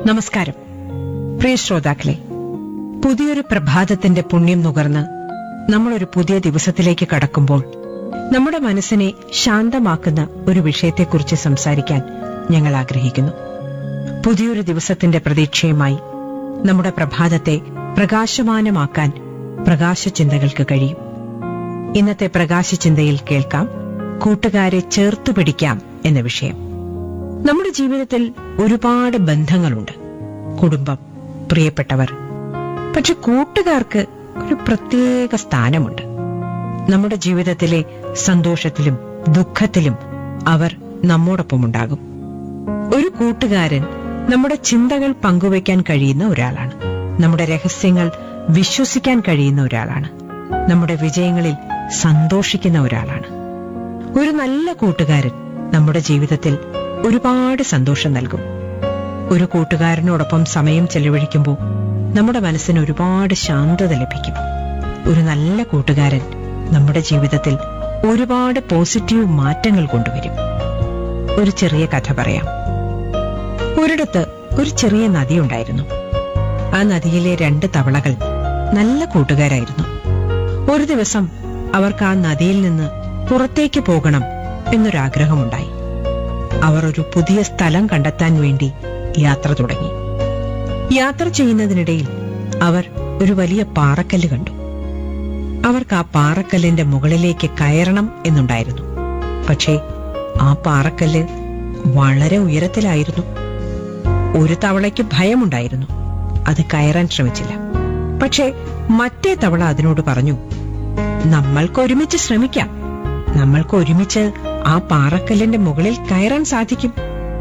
നമസ്കാരം പ്രിയ ശ്രോതാക്കളെ പുതിയൊരു പ്രഭാതത്തിന്റെ പുണ്യം നുകർന്ന് നമ്മളൊരു പുതിയ ദിവസത്തിലേക്ക് കടക്കുമ്പോൾ നമ്മുടെ മനസ്സിനെ ശാന്തമാക്കുന്ന ഒരു വിഷയത്തെക്കുറിച്ച് സംസാരിക്കാൻ ഞങ്ങൾ ആഗ്രഹിക്കുന്നു പുതിയൊരു ദിവസത്തിന്റെ പ്രതീക്ഷയുമായി നമ്മുടെ പ്രഭാതത്തെ പ്രകാശമാനമാക്കാൻ പ്രകാശചിന്തകൾക്ക് കഴിയും ഇന്നത്തെ പ്രകാശചിന്തയിൽ കേൾക്കാം കൂട്ടുകാരെ ചേർത്തു പിടിക്കാം എന്ന വിഷയം നമ്മുടെ ജീവിതത്തിൽ ഒരുപാട് ബന്ധങ്ങളുണ്ട് കുടുംബം പ്രിയപ്പെട്ടവർ പക്ഷെ കൂട്ടുകാർക്ക് ഒരു പ്രത്യേക സ്ഥാനമുണ്ട് നമ്മുടെ ജീവിതത്തിലെ സന്തോഷത്തിലും ദുഃഖത്തിലും അവർ നമ്മോടൊപ്പമുണ്ടാകും ഒരു കൂട്ടുകാരൻ നമ്മുടെ ചിന്തകൾ പങ്കുവയ്ക്കാൻ കഴിയുന്ന ഒരാളാണ് നമ്മുടെ രഹസ്യങ്ങൾ വിശ്വസിക്കാൻ കഴിയുന്ന ഒരാളാണ് നമ്മുടെ വിജയങ്ങളിൽ സന്തോഷിക്കുന്ന ഒരാളാണ് ഒരു നല്ല കൂട്ടുകാരൻ നമ്മുടെ ജീവിതത്തിൽ ഒരുപാട് സന്തോഷം നൽകും ഒരു കൂട്ടുകാരനോടൊപ്പം സമയം ചെലവഴിക്കുമ്പോൾ നമ്മുടെ മനസ്സിന് ഒരുപാട് ശാന്തത ലഭിക്കും ഒരു നല്ല കൂട്ടുകാരൻ നമ്മുടെ ജീവിതത്തിൽ ഒരുപാട് പോസിറ്റീവ് മാറ്റങ്ങൾ കൊണ്ടുവരും ഒരു ചെറിയ കഥ പറയാം ഒരിടത്ത് ഒരു ചെറിയ നദിയുണ്ടായിരുന്നു ആ നദിയിലെ രണ്ട് തവളകൾ നല്ല കൂട്ടുകാരായിരുന്നു ഒരു ദിവസം അവർക്ക് ആ നദിയിൽ നിന്ന് പുറത്തേക്ക് പോകണം എന്നൊരാഗ്രഹമുണ്ടായി അവർ ഒരു പുതിയ സ്ഥലം കണ്ടെത്താൻ വേണ്ടി യാത്ര തുടങ്ങി യാത്ര ചെയ്യുന്നതിനിടയിൽ അവർ ഒരു വലിയ പാറക്കല്ല് കണ്ടു അവർക്ക് ആ പാറക്കല്ലിന്റെ മുകളിലേക്ക് കയറണം എന്നുണ്ടായിരുന്നു പക്ഷേ ആ പാറക്കല്ല് വളരെ ഉയരത്തിലായിരുന്നു ഒരു തവളയ്ക്ക് ഭയമുണ്ടായിരുന്നു അത് കയറാൻ ശ്രമിച്ചില്ല പക്ഷേ മറ്റേ തവള അതിനോട് പറഞ്ഞു നമ്മൾക്ക് ഒരുമിച്ച് ശ്രമിക്കാം നമ്മൾക്ക് ഒരുമിച്ച് ആ പാറക്കല്ലിന്റെ മുകളിൽ കയറാൻ സാധിക്കും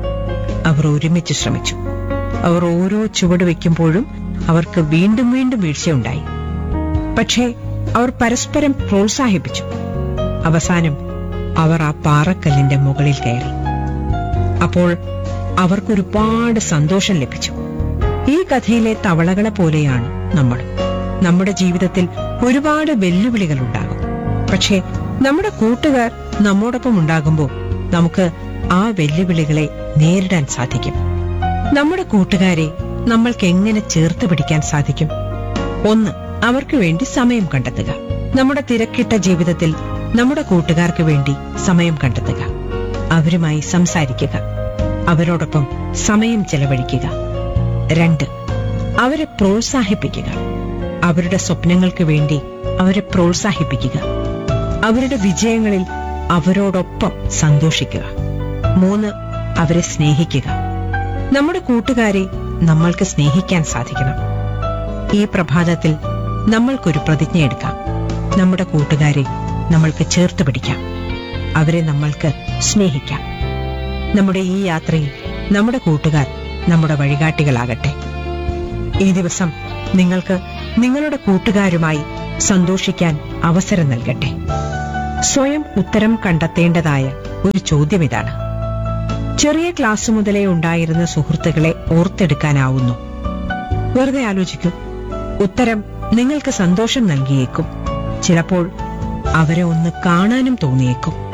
അവർ ഒരുമിച്ച് ശ്രമിച്ചു അവർ ഓരോ ചുവട് വെക്കുമ്പോഴും അവർക്ക് വീണ്ടും വീണ്ടും വീഴ്ചയുണ്ടായി പക്ഷേ അവർ പരസ്പരം പ്രോത്സാഹിപ്പിച്ചു അവസാനം അവർ ആ പാറക്കല്ലിന്റെ മുകളിൽ കയറി അപ്പോൾ അവർക്കൊരുപാട് സന്തോഷം ലഭിച്ചു ഈ കഥയിലെ തവളകളെ പോലെയാണ് നമ്മൾ നമ്മുടെ ജീവിതത്തിൽ ഒരുപാട് വെല്ലുവിളികൾ ഉണ്ടാകും പക്ഷേ നമ്മുടെ കൂട്ടുകാർ നമ്മോടൊപ്പം ഉണ്ടാകുമ്പോൾ നമുക്ക് ആ വെല്ലുവിളികളെ നേരിടാൻ സാധിക്കും നമ്മുടെ കൂട്ടുകാരെ നമ്മൾക്ക് എങ്ങനെ ചേർത്ത് പിടിക്കാൻ സാധിക്കും ഒന്ന് അവർക്ക് വേണ്ടി സമയം കണ്ടെത്തുക നമ്മുടെ തിരക്കിട്ട ജീവിതത്തിൽ നമ്മുടെ കൂട്ടുകാർക്ക് വേണ്ടി സമയം കണ്ടെത്തുക അവരുമായി സംസാരിക്കുക അവരോടൊപ്പം സമയം ചെലവഴിക്കുക രണ്ട് അവരെ പ്രോത്സാഹിപ്പിക്കുക അവരുടെ സ്വപ്നങ്ങൾക്ക് വേണ്ടി അവരെ പ്രോത്സാഹിപ്പിക്കുക അവരുടെ വിജയങ്ങളിൽ അവരോടൊപ്പം സന്തോഷിക്കുക മൂന്ന് അവരെ സ്നേഹിക്കുക നമ്മുടെ കൂട്ടുകാരെ നമ്മൾക്ക് സ്നേഹിക്കാൻ സാധിക്കണം ഈ പ്രഭാതത്തിൽ നമ്മൾക്കൊരു പ്രതിജ്ഞ എടുക്കാം നമ്മുടെ കൂട്ടുകാരെ നമ്മൾക്ക് ചേർത്ത് പിടിക്കാം അവരെ നമ്മൾക്ക് സ്നേഹിക്കാം നമ്മുടെ ഈ യാത്രയിൽ നമ്മുടെ കൂട്ടുകാർ നമ്മുടെ വഴികാട്ടികളാകട്ടെ ഈ ദിവസം നിങ്ങൾക്ക് നിങ്ങളുടെ കൂട്ടുകാരുമായി സന്തോഷിക്കാൻ അവസരം നൽകട്ടെ സ്വയം ഉത്തരം കണ്ടെത്തേണ്ടതായ ഒരു ചോദ്യം ഇതാണ് ചെറിയ ക്ലാസ് മുതലേ ഉണ്ടായിരുന്ന സുഹൃത്തുക്കളെ ഓർത്തെടുക്കാനാവുന്നു വെറുതെ ആലോചിക്കൂ ഉത്തരം നിങ്ങൾക്ക് സന്തോഷം നൽകിയേക്കും ചിലപ്പോൾ അവരെ ഒന്ന് കാണാനും തോന്നിയേക്കും